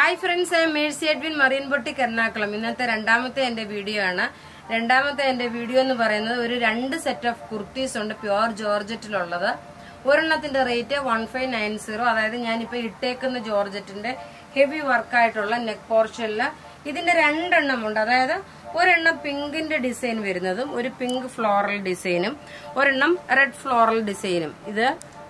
hi friends I Mercy Edwin Marine boutique Ernakulam ഇന്നത്തെ രണ്ടാമത്തെ എന്റെ വീഡിയോ ആണ് രണ്ടാമത്തെ എന്റെ വീഡിയോ എന്ന് പറയുന്നത് ഒരു രണ്ട് സെറ്റ് ഓഫ് കുർത്തീസ് ഉണ്ട് പ്യുവർ ജോർജറ്റിലുള്ളത് ഒരെണ്ണത്തിന്റെ rate one five nine zero അതായത് ഞാനിപ്പോ ഇട്ടേക്കുന്ന ജോർജറ്റിന്റെ ഹെവി വർക്കായിട്ടുള്ള നെക്ക് പോർഷനില് ഇതിന്റെ രണ്ടെണ്ണം ഉണ്ട് അതായത് ഒരെണ്ണം പിങ്കിന്റെ ഡിസൈൻ വരുന്നതും ഒരു പിങ്ക് ഫ്ലോറൽ ഡിസൈനും ഒരെണ്ണം റെഡ് ഫ്ലോറൽ ഡിസൈനും ഇത്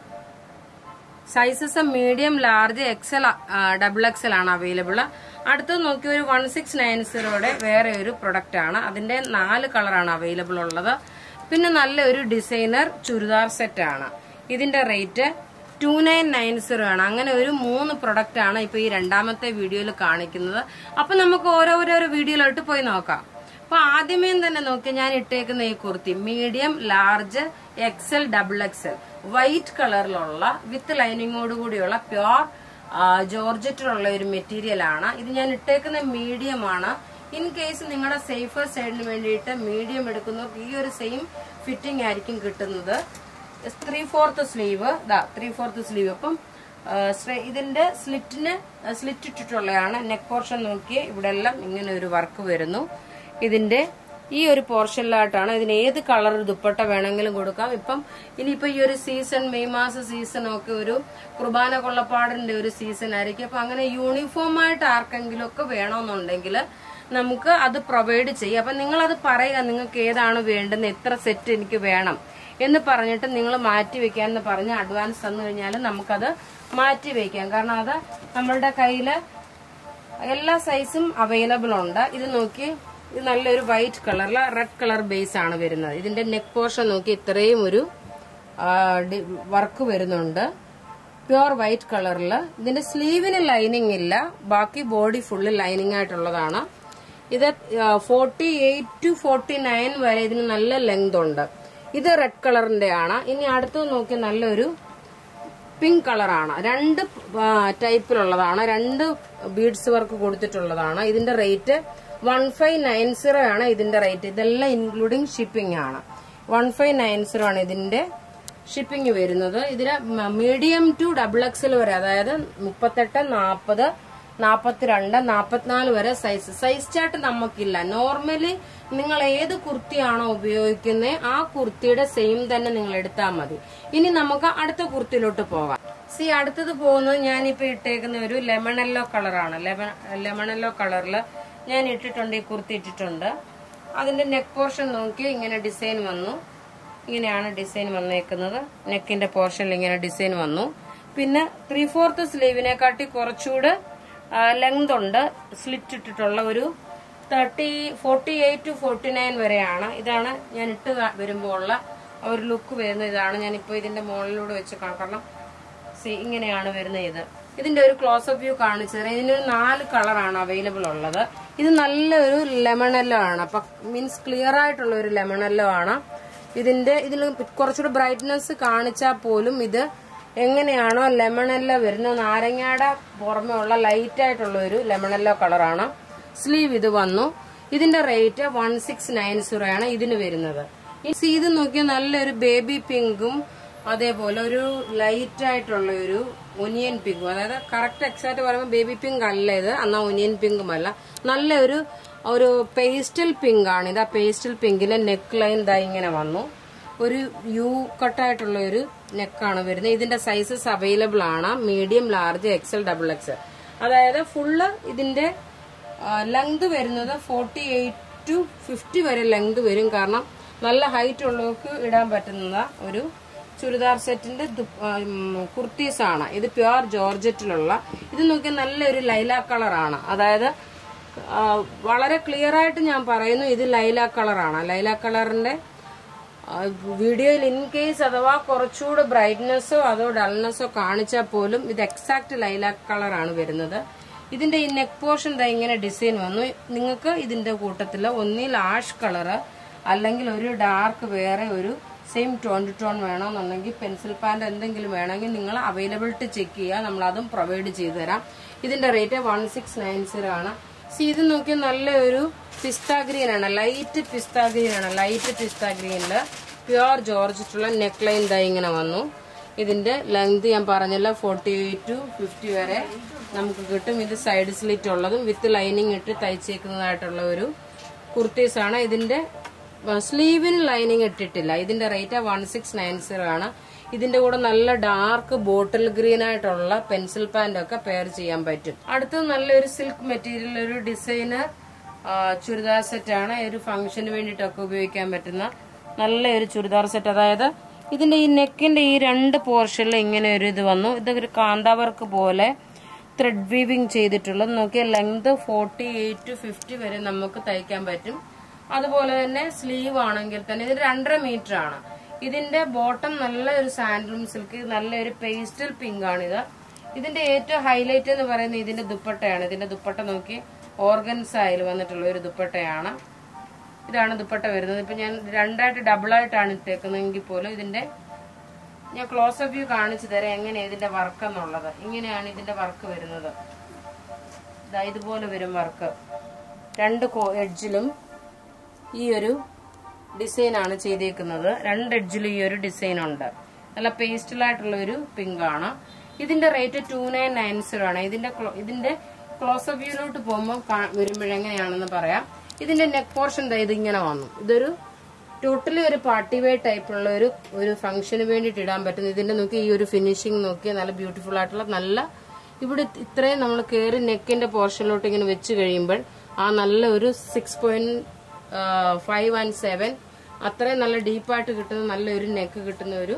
sizes medium large XL double XL ആണ് അവൈലബിൾ അടുത്ത് നോക്കി ഒരു വൺ സിക്സ് നയൻ സീറോയുടെ വേറെ ഒരു പ്രൊഡക്റ്റ് ആണ് അതിന്റെ നാല് കളറാണ് അവൈലബിൾ ഉള്ളത് പിന്നെ നല്ലൊരു ഡിസൈനർ ചുരിദാർ സെറ്റ് ആണ് ഇതിന്റെ rate two nine nine zero ആണ് അങ്ങനെ ഒരു മൂന്ന് പ്രൊഡക്റ്റ് ആണ് ഇപ്പൊ ഈ രണ്ടാമത്തെ വീഡിയോയിൽ കാണിക്കുന്നത് അപ്പൊ നമുക്ക് ഓരോരോരോ വീഡിയോയിലോട്ട് പോയി നോക്കാം അപ്പൊ ആദ്യമേ തന്നെ നോക്കി ഞാൻ ഇട്ടേക്കുന്ന ഈ kurti medium large XL double XL white കളറിലുള്ള വിത്ത് ലൈനിങ്ങോട് കൂടിയുള്ള പ്യുവർ ജോർജറ്റിലുള്ള ഒരു മെറ്റീരിയൽ ആണ് ഇത് ഞാൻ ഇട്ടേക്കുന്ന മീഡിയം ആണ് ഇൻ കേസ് നിങ്ങളുടെ സേഫർ സൈഡിന് വേണ്ടിയിട്ട് മീഡിയം എടുക്കുന്നവർക്ക് ഈ ഒരു സെയിം ഫിറ്റിംഗ് ആയിരിക്കും കിട്ടുന്നത് ത്രീ ഫോർത്ത് സ്ലീവ് ദാ ത്രീ ഫോർത്ത് സ്ലീവ് അപ്പം ആ, സ്ട്രെ- ഇതിന്റെ സ്ലിറ്റിന് സ്ലിറ്റ് ഇട്ടിട്ടുള്ളതാണ് നെക്ക് പോർഷൻ നോക്കി ഇവിടെ എല്ലാം ഇങ്ങനെ ഒരു വർക്ക് വരുന്നു ഇതിന്റെ ഈ ഒരു പോർഷനിലായിട്ടാണ് ഇതിന് ഏത് കളർ ദുപ്പട്ട വേണമെങ്കിലും കൊടുക്കാം ഇപ്പം ഇനിയിപ്പോ ഈ ഒരു സീസൺ മെയ് മാസ സീസൺ ഒക്കെ ഒരു കുർബാന കൊള്ളപ്പാടിന്റെ ഒരു സീസൺ ആയിരിക്കും അപ്പൊ അങ്ങനെ യൂണിഫോം ആയിട്ട് ആർക്കെങ്കിലും ഒക്കെ വേണമെന്നുണ്ടെങ്കിൽ നമുക്ക് അത് പ്രൊവൈഡ് ചെയ്യാം അപ്പൊ നിങ്ങൾ അത് പറയുക നിങ്ങൾക്ക് ഏതാണ് വേണ്ടുന്നത് എത്ര സെറ്റ് എനിക്ക് വേണം എന്ന് പറഞ്ഞിട്ട് നിങ്ങൾ മാറ്റി വെക്കാന്ന് പറഞ്ഞ് അഡ്വാൻസ് തന്നു കഴിഞ്ഞാൽ നമുക്കത് മാറ്റി വെക്കാം കാരണം അത് നമ്മളുടെ കയ്യില് എല്ലാ സൈസും അവൈലബിൾ ഉണ്ട് ഇത് നോക്കി ഇത് നല്ലൊരു വൈറ്റ് കളറിൽ റെഡ് കളർ ബേസ് ആണ് വരുന്നത് ഇതിന്റെ നെക്ക് പോർഷൻ നോക്കി ഇത്രയും ഒരു വർക്ക് വരുന്നുണ്ട് പ്യുവർ വൈറ്റ് കളറിൽ ഇതിന്റെ സ്ലീവിന് ലൈനിങ് ഇല്ല ബാക്കി ബോഡി ഫുള്ള് ലൈനിങ് ആയിട്ടുള്ളതാണ് ഇത് forty eight to forty nine വരെ ഇതിന് നല്ല ലെങ്ത് ഉണ്ട് ഇത് റെഡ് കളറിന്റെ ആണ് ഇനി അടുത്തത് നോക്കി നല്ലൊരു പിങ്ക് കളറാണ് രണ്ട് ടൈപ്പിലുള്ളതാണ് രണ്ട് ബീഡ്സ് വർക്ക് കൊടുത്തിട്ടുള്ളതാണ് ഇതിന്റെ rate one five nine zero ആണ് ഇതിന്റെ റേറ്റ് ഇതെല്ലാം ഇൻക്ലൂഡിങ് ഷിപ്പിംഗ് ആണ് വൺ ഫൈവ് നയൻ സീറോ ആണ് ഇതിന്റെ ഷിപ്പിംഗ് വരുന്നത് ഇതിന് മീഡിയം ടു ഡബിൾ എക്സൽ വരെ അതായത് മുപ്പത്തെട്ട് നാൽപ്പത് നാൽപ്പത്തിരണ്ട് നാൽപ്പത്തിനാല് വരെ സൈസ് സൈസ് ചാർട്ട് നമുക്കില്ല നോർമലി നിങ്ങൾ ഏത് കുർത്തിയാണോ ഉപയോഗിക്കുന്നത് ആ കുർത്തിയുടെ സെയിം തന്നെ നിങ്ങൾ എടുത്താൽ മതി ഇനി നമുക്ക് അടുത്ത കുർത്തിയിലോട്ട് പോകാം സി അടുത്തത് പോകുന്നത് ഞാനിപ്പോ ഇട്ടേക്കുന്ന ഒരു ലെമണല്ലോ കളറാണ് ലെമണല്ലോ കളറിൽ ഞാൻ ഇട്ടിട്ടുണ്ട് ഈ കുർത്തി ഇട്ടിട്ടുണ്ട് അതിന്റെ നെക്ക് പോർഷൻ നോക്കി ഇങ്ങനെ ഡിസൈൻ വന്നു ഇങ്ങനെയാണ് ഡിസൈൻ വന്നേക്കുന്നത് നെക്കിന്റെ പോർഷനിൽ ഇങ്ങനെ ഡിസൈൻ വന്നു പിന്നെ ത്രീ ഫോർത്ത് സ്ലീവിനെക്കാട്ടി കുറച്ചുകൂടെ ലെങ്ത് ഉണ്ട് സ്ലിറ്റ് ഇട്ടിട്ടുള്ള ഒരു thirty forty eight to forty nine വരെയാണ് ഇതാണ് ഞാൻ ഇട്ട് കാ- വരുമ്പോൾ ഉള്ള ആ ഒരു ലുക്ക് വരുന്നത് ഇതാണ് ഞാനിപ്പോൾ ഇതിന്റെ മുകളിലൂടെ വെച്ച് കാണാം കാരണം സി ഇങ്ങനെയാണ് വരുന്നത് ഇത് ഇതിന്റെ ഒരു ക്ലോസ് അപ്പ് വ്യൂ കാണിച്ചു തരാം ഇതിനൊരു നാല് കളറാണ് അവൈലബിൾ ഉള്ളത് ഇത് നല്ലൊരു ലെമണല്ലോ ആണ് അപ്പൊ മീൻസ് ക്ലിയർ ആയിട്ടുള്ള ഒരു ലെമണല്ലോ ആണ് ഇതിന്റെ ഇതിൽ കുറച്ചുകൂടെ ബ്രൈറ്റ്നെസ് കാണിച്ചാൽ പോലും ഇത് എങ്ങനെയാണോ ലെമണല്ലോ വരുന്നത് നാരങ്ങയുടെ പുറമെ ഉള്ള ലൈറ്റ് ആയിട്ടുള്ള ഒരു ലെമണല്ലോ കളറാണ് സ്ലീവ് ഇത് വന്നു ഇതിന്റെ rate one six nine zero ആണ് ഇതിന് വരുന്നത് ഈ സി ഇത് നോക്കിയാൽ നല്ലൊരു ബേബി പിങ്കും അതേപോലെ ഒരു ലൈറ്റ് ആയിട്ടുള്ള ഒരു ഒനിയൻ പിങ്കും അതായത് കറക്റ്റ് എക്സാക്ട് പറയുമ്പോൾ ബേബി പിങ്ക് അല്ല ഇത് എന്നാ ഒനിയൻ പിങ്കും അല്ല നല്ലൊരു ഒരു പേസ്റ്റൽ പിങ്ക് ആണ് ഇത് ആ പേസ്റ്റൽ പിങ്കിലെ നെക്ക് ലൈൻ ദാ ഇങ്ങനെ വന്നു ഒരു യു കട്ടായിട്ടുള്ള ഒരു നെക്കാണ് വരുന്നത് ഇതിന്റെ സൈസസ് അവൈലബിൾ ആണ് medium large XL double XL അതായത് ഫുള്ള് ഇതിന്റെ ലെങ്ത് വരുന്നത് ഫോർട്ടി എയ്റ്റ് ടു ഫിഫ്റ്റി വരെ ലെങ്ത് വരും കാരണം നല്ല ഹൈറ്റ് ഉള്ളവർക്ക് ഇടാൻ പറ്റുന്ന ഒരു ചുരിദാർ സെറ്റിന്റെ കുർത്തീസ് ആണ് ഇത് പ്യുവർ ജോർജറ്റിലുള്ള ഇത് നോക്കിയാൽ നല്ലൊരു ലൈല കളറാണ് അതായത് ആ, വളരെ ക്ലിയർ ആയിട്ട് ഞാൻ പറയുന്നു ഇത് ലൈല കളറാണ് ലൈല കളറിന്റെ ആ, വീഡിയോയിൽ ഇൻ കേസ് അഥവാ കുറച്ചുകൂടെ ബ്രൈറ്റ്നെസ്സോ അതോ ഡൾനെസ്സോ കാണിച്ചാൽ പോലും ഇത് എക്സാക്ട് ലൈലാക്ക് കളറാണ് വരുന്നത് ഇതിന്റെ ഈ നെക്ക് പോർഷൻ ദാ ഇങ്ങനെ ഡിസൈൻ വന്നു നിങ്ങൾക്ക് ഇതിന്റെ കൂട്ടത്തിൽ ഒന്നിൽ ആഷ് കളറ് അല്ലെങ്കിൽ ഒരു ഡാർക്ക് വേറെ ഒരു സെയിം ടോൺ ടു ടോൺ വേണമെന്നുണ്ടെങ്കിൽ പെൻസിൽ പാൻറ് എന്തെങ്കിലും വേണമെങ്കിൽ നിങ്ങൾ അവൈലബിലിറ്റി ചെക്ക് ചെയ്യുക നമ്മൾ അതും പ്രൊവൈഡ് ചെയ്തു തരാം ഇതിന്റെ rate one six nine zero ആണ് സി ഇത് നോക്കിയാൽ നല്ലൊരു പിസ്ത ഗ്രീൻ ആണ് ലൈറ്റ് പിസ്ത ഗ്രീൻ ആണ് ലൈറ്റ് പിസ്ത ഗ്രീനില് പ്യുവർ ജോർജിട്ടുള്ള നെക്ക് ലൈൻ ഇതാ ഇങ്ങനെ വന്നു ഇതിന്റെ ലെങ്ത് ഞാൻ പറഞ്ഞല്ലോ ഫോർട്ടി എയ്റ്റ് ടു ഫിഫ്റ്റി വരെ നമുക്ക് കിട്ടും ഇത് സൈഡ് സ്ലിറ്റ് ഉള്ളതും വിത്ത് ലൈനിങ് ഇട്ട് തയ്ച്ചേക്കുന്നതായിട്ടുള്ള ഒരു കുർത്തീസ് ആണ് ഇതിന്റെ സ്ലീവിന് ലൈനിങ് ഇട്ടിട്ടില്ല ഇതിന്റെ rate one six nine zero ആണ് ഇതിന്റെ കൂടെ നല്ല ഡാർക്ക് ബോട്ടിൽ ഗ്രീൻ ആയിട്ടുള്ള പെൻസിൽ പാന്റ് ഒക്കെ പെയർ ചെയ്യാൻ പറ്റും അടുത്തത് നല്ലൊരു സിൽക്ക് മെറ്റീരിയൽ ഒരു ഡിസൈനർ ചുരിദാർ സെറ്റ് ആണ് ഒരു ഫംഗ്ഷന് വേണ്ടിയിട്ടൊക്കെ ഉപയോഗിക്കാൻ പറ്റുന്ന നല്ലൊരു ചുരിദാർ സെറ്റ് അതായത് ഇതിന്റെ ഈ നെക്കിന്റെ ഈ രണ്ട് പോർഷനിൽ ഇങ്ങനെ ഒരു ഇത് വന്നു ഇതൊരു കാന്താവർക്ക് പോലെ ത്രെഡ് വീവിങ് ചെയ്തിട്ടുള്ളത് നോക്കിയാൽ length forty eight to fifty വരെ നമുക്ക് തയ്ക്കാൻ പറ്റും അതുപോലെ തന്നെ സ്ലീവ് ആണെങ്കിൽ തന്നെ ഇത് രണ്ടര മീറ്റർ ആണ് ഇതിന്റെ ബോട്ടം നല്ല ഒരു സാൻഡലും സിൽക്ക് നല്ലൊരു പേസ്റ്റൽ പിങ്ക് ആണിത് ഇതിന്റെ ഏറ്റവും ഹൈലൈറ്റ് എന്ന് പറയുന്നത് ഇതിന്റെ ദുപ്പട്ടയാണ് ഇതിന്റെ ദുപ്പട്ട നോക്കി ഓർഗൻസ് ആയിൽ വന്നിട്ടുള്ള ഒരു ദുപ്പട്ടയാണ് ഇതാണ് ദുപ്പട്ട വരുന്നത് ഇപ്പൊ ഞാൻ രണ്ടായിട്ട് ഡബിൾ ആയിട്ടാണ് ഇട്ടേക്കുന്നതെങ്കിൽ പോലും ഇതിന്റെ ഞാൻ ക്ലോസ് അപ്പ് വ്യൂ കാണിച്ചു തരാം എങ്ങനെ ഇതിന്റെ വർക്ക് എന്നുള്ളത് ഇങ്ങനെയാണ് ഇതിന്റെ വർക്ക് വരുന്നത് ഇതാ ഇതുപോലെ വരും വർക്ക് രണ്ട് എഡ്ജിലും ഈ ഒരു ഡിസൈൻ ആണ് ചെയ്തേക്കുന്നത് രണ്ട് എഡ്ജിലും ഈ ഒരു ഡിസൈൻ ഉണ്ട് നല്ല പേസ്റ്റലായിട്ടുള്ള ഒരു പിങ്ക് ആണ് ഇതിന്റെ rate two nine nine zero ആണ് ഇതിന്റെ clo- ഇതിന്റെ ക്ലോസ് അപ്പ് വ്യൂലോട്ട് പോകുമ്പോൾ വരുമ്പോഴെങ്ങനെയാണെന്ന് പറയാം ഇതിന്റെ നെക്ക് പോർഷൻ ഇത് ഇങ്ങനെ വന്നു ഇതൊരു ടോട്ടലി ഒരു പാർട്ടി വെയർ ടൈപ്പുള്ള ഒരു ഒരു ഫംഗ്ഷന് വേണ്ടിയിട്ട് ഇടാൻ പറ്റുന്ന ഇതിന്റെ നോക്കി ഈ ഒരു ഫിനിഷിംഗ് നോക്കി നല്ല ബ്യൂട്ടിഫുൾ ആയിട്ടുള്ള നല്ല ഇവിടെ ഇത്രയും നമ്മൾ കയറി നെക്കിന്റെ പോർഷനിലോട്ട് ഇങ്ങനെ വെച്ച് കഴിയുമ്പോൾ ആ നല്ല ഒരു six point five and seven അത്രയും നല്ല ഡീപ്പായിട്ട് കിട്ടുന്ന നല്ലൊരു നെക്ക് കിട്ടുന്ന ഒരു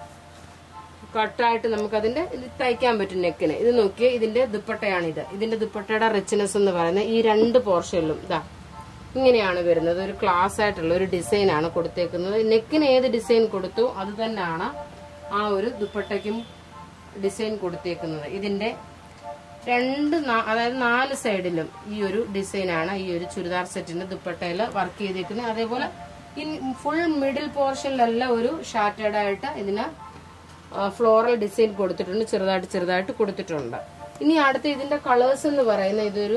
കട്ടായിട്ട് നമുക്ക് അതിന്റെ ഇത് തയ്ക്കാൻ പറ്റും നെക്കിന് ഇത് നോക്കിയേ ഇതിന്റെ ദുപ്പട്ടയാണ് ഇത് ഇതിന്റെ ദുപ്പട്ടയുടെ റിച്ച്നെസ് എന്ന് പറയുന്നത് ഈ രണ്ട് പോർഷനിലും ഇതാ ഇങ്ങനെയാണ് വരുന്നത് ഒരു ക്ലാസ് ആയിട്ടുള്ള ഒരു ഡിസൈൻ ആണ് കൊടുത്തേക്കുന്നത് നെക്കിന് ഏത് ഡിസൈൻ കൊടുത്തു അത് തന്നെയാണ് ആ ഒരു ദുപ്പട്ടയ്ക്കും ഡിസൈൻ കൊടുത്തേക്കുന്നത് ഇതിന്റെ രണ്ട് നാ- അതായത് നാല് സൈഡിലും ഈ ഒരു ഡിസൈനാണ് ഈ ഒരു ചുരിദാർ സെറ്റിന്റെ ദുപ്പട്ടയിൽ വർക്ക് ചെയ്തേക്കുന്നത് അതേപോലെ ഈ ഫുൾ മിഡിൽ പോർഷനിലെല്ലാം ഒരു ഷാറ്റേഡ് ആയിട്ട് ഇതിന് ഫ്ലോറൽ ഡിസൈൻ കൊടുത്തിട്ടുണ്ട് ചെറുതായിട്ട് ചെറുതായിട്ട് കൊടുത്തിട്ടുണ്ട് ഇനി അടുത്ത ഇതിന്റെ കളേഴ്സ് എന്ന് പറയുന്ന ഇതൊരു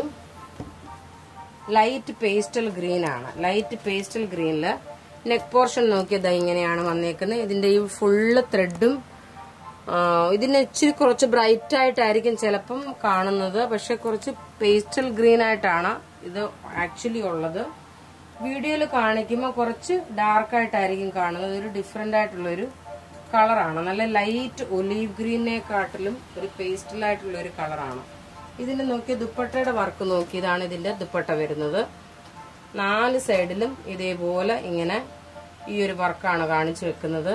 ലൈറ്റ് പേസ്റ്റൽ ഗ്രീൻ ആണ് ലൈറ്റ് പേസ്റ്റൽ ഗ്രീനില് നെക്ക് പോർഷൻ നോക്കിയത് ഇങ്ങനെയാണ് വന്നേക്കുന്നത് ഇതിന്റെ ഈ ഫുള്ള് ത്രെഡും ഇതിന് ഇച്ചിരി കുറച്ച് ബ്രൈറ്റ് ആയിട്ടായിരിക്കും ചിലപ്പം കാണുന്നത് പക്ഷെ കുറച്ച് പേസ്റ്റൽ ഗ്രീൻ ആയിട്ടാണ് ഇത് ആക്ച്വലി ഉള്ളത് വീഡിയോയിൽ കാണിക്കുമ്പോൾ കുറച്ച് ഡാർക്ക് ആയിട്ടായിരിക്കും കാണുന്നത് ഒരു ഡിഫറെന്റ് ആയിട്ടുള്ള ഒരു കളറാണ് നല്ല ലൈറ്റ് ഒലീവ് ഗ്രീനെക്കാട്ടിലും ഒരു പേസ്റ്റൽ ആയിട്ടുള്ള ഒരു കളറാണ് ഇതിന്റെ നോക്കി ദുപ്പട്ടയുടെ വർക്ക് നോക്കി ഇതാണ് ഇതിന്റെ ദുപ്പട്ട വരുന്നത് നാല് സൈഡിലും ഇതേപോലെ ഇങ്ങനെ ഈ ഒരു വർക്കാണ് കാണിച്ചു വെക്കുന്നത്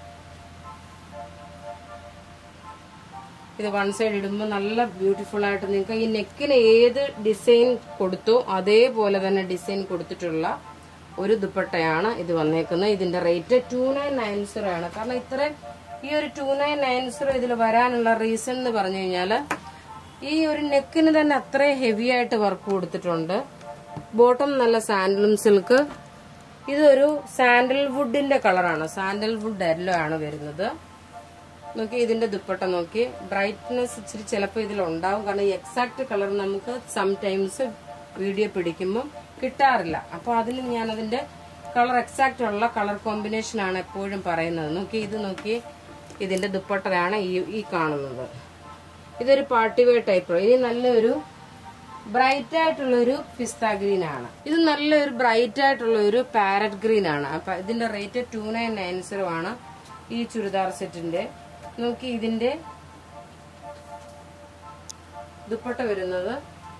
ഇത് വൺ സൈഡ് ഇടുമ്പോൾ നല്ല ബ്യൂട്ടിഫുൾ ആയിട്ട് നിങ്ങൾക്ക് ഈ നെക്കിന് ഏത് ഡിസൈൻ കൊടുത്തോ അതേപോലെ തന്നെ ഡിസൈൻ കൊടുത്തിട്ടുള്ള ഒരു ദുപ്പട്ടയാണ് ഇത് വന്നേക്കുന്നത് ഇതിന്റെ rate two nine nine zero ആണ് കാരണം ഇത്ര ഈ ഒരു ടു നയൻ നയൻ സീറോ ഇതിൽ വരാനുള്ള റീസൺ എന്ന് പറഞ്ഞു കഴിഞ്ഞാല് ഈ ഒരു നെക്കിന് തന്നെ അത്രയും ഹെവി ആയിട്ട് വർക്ക് കൊടുത്തിട്ടുണ്ട് ബോട്ടം നല്ല സാൻഡലും സിൽക്ക് ഇതൊരു സാൻഡൽ വുഡിന്റെ കളറാണ് സാൻഡൽ വുഡ് എല്ലോ ആണ് വരുന്നത് നോക്കി ഇതിന്റെ ദുപ്പട്ട നോക്കി ബ്രൈറ്റ്നെസ് ഇച്ചിരി ചിലപ്പോൾ ഇതിൽ ഉണ്ടാവും കാരണം എക്സാക്ട് കളർ നമുക്ക് സംടൈംസ് വീഡിയോ പിടിക്കുമ്പോൾ കിട്ടാറില്ല അപ്പൊ അതിന് ഞാൻ അതിന്റെ കളർ എക്സാക്റ്റ് ഉള്ള കളർ കോമ്പിനേഷൻ ആണ് എപ്പോഴും പറയുന്നത് നോക്കി ഇത് നോക്കി ഇതിന്റെ ദുപ്പട്ടയാണ് ഈ ഈ കാണുന്നത് ഇതൊരു പാർട്ടി വെയർ ടൈപ്പ് ഇനി നല്ലൊരു ബ്രൈറ്റ് ആയിട്ടുള്ള ഒരു പിസ്ത ഗ്രീൻ ആണ് ഇത് നല്ലൊരു ബ്രൈറ്റ് ആയിട്ടുള്ള ഒരു പാരറ്റ് ഗ്രീൻ ആണ് അപ്പൊ ഇതിന്റെ rate two nine nine zero ആണ് ഈ ചുരിദാർ സെറ്റിന്റെ നോക്കി ഇതിന്റെ ദുപ്പട്ട വരുന്നത്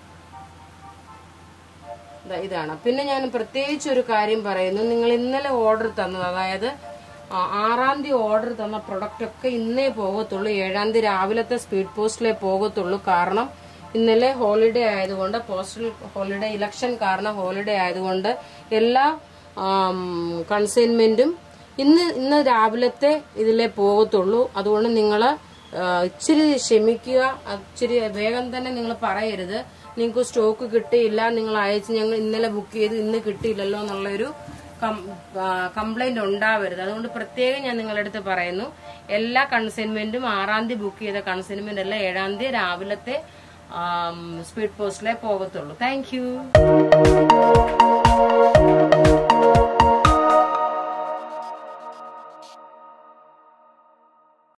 ദാ ഇതാണ് പിന്നെ ഞാൻ പ്രത്യേകിച്ച് ഒരു കാര്യം പറയുന്നു നിങ്ങൾ ഇന്നലെ ഓർഡർ തന്നത് അതായത് ആ, ആറാം തീയതി ഓർഡർ തന്ന പ്രൊഡക്റ്റ് ഒക്കെ ഇന്നേ പോകത്തുള്ളൂ ഏഴാം തീയതി രാവിലത്തെ സ്പീഡ് പോസ്റ്റിലേ പോകത്തുള്ളൂ കാരണം ഇന്നലെ ഹോളിഡേ ആയതുകൊണ്ട് പോസ്റ്റൽ ഹോളിഡേ ഇലക്ഷൻ കാരണം ഹോളിഡേ ആയതുകൊണ്ട് എല്ലാ കൺസൈൻമെന്റും ഇന്ന് ഇന്ന് രാവിലത്തെ ഇതിലേ പോകത്തുള്ളൂ അതുകൊണ്ട് നിങ്ങൾ ഇച്ചിരി ക്ഷമിക്കുക ഇച്ചിരി വേഗം തന്നെ നിങ്ങൾ പറയരുത് നിങ്ങൾക്ക് സ്റ്റോക്ക് കിട്ടിയില്ല നിങ്ങൾ അയച്ച് ഞങ്ങൾ ഇന്നലെ ബുക്ക് ചെയ്ത് ഇന്ന് കിട്ടിയില്ലല്ലോ എന്നുള്ളൊരു കംപ്ലൈന്റ് ഉണ്ടാവരുത് അതുകൊണ്ട് പ്രത്യേകം ഞാൻ നിങ്ങളുടെ അടുത്ത് പറയുന്നു എല്ലാ കൺസൈൻമെന്റും ആറാം തീയതി ബുക്ക് ചെയ്ത കൺസൈൻമെന്റ് എല്ലാം ഏഴാം തീയതി രാവിലത്തെ സ്പീഡ് പോസ്റ്റിലേ പോകത്തുള്ളൂ താങ്ക്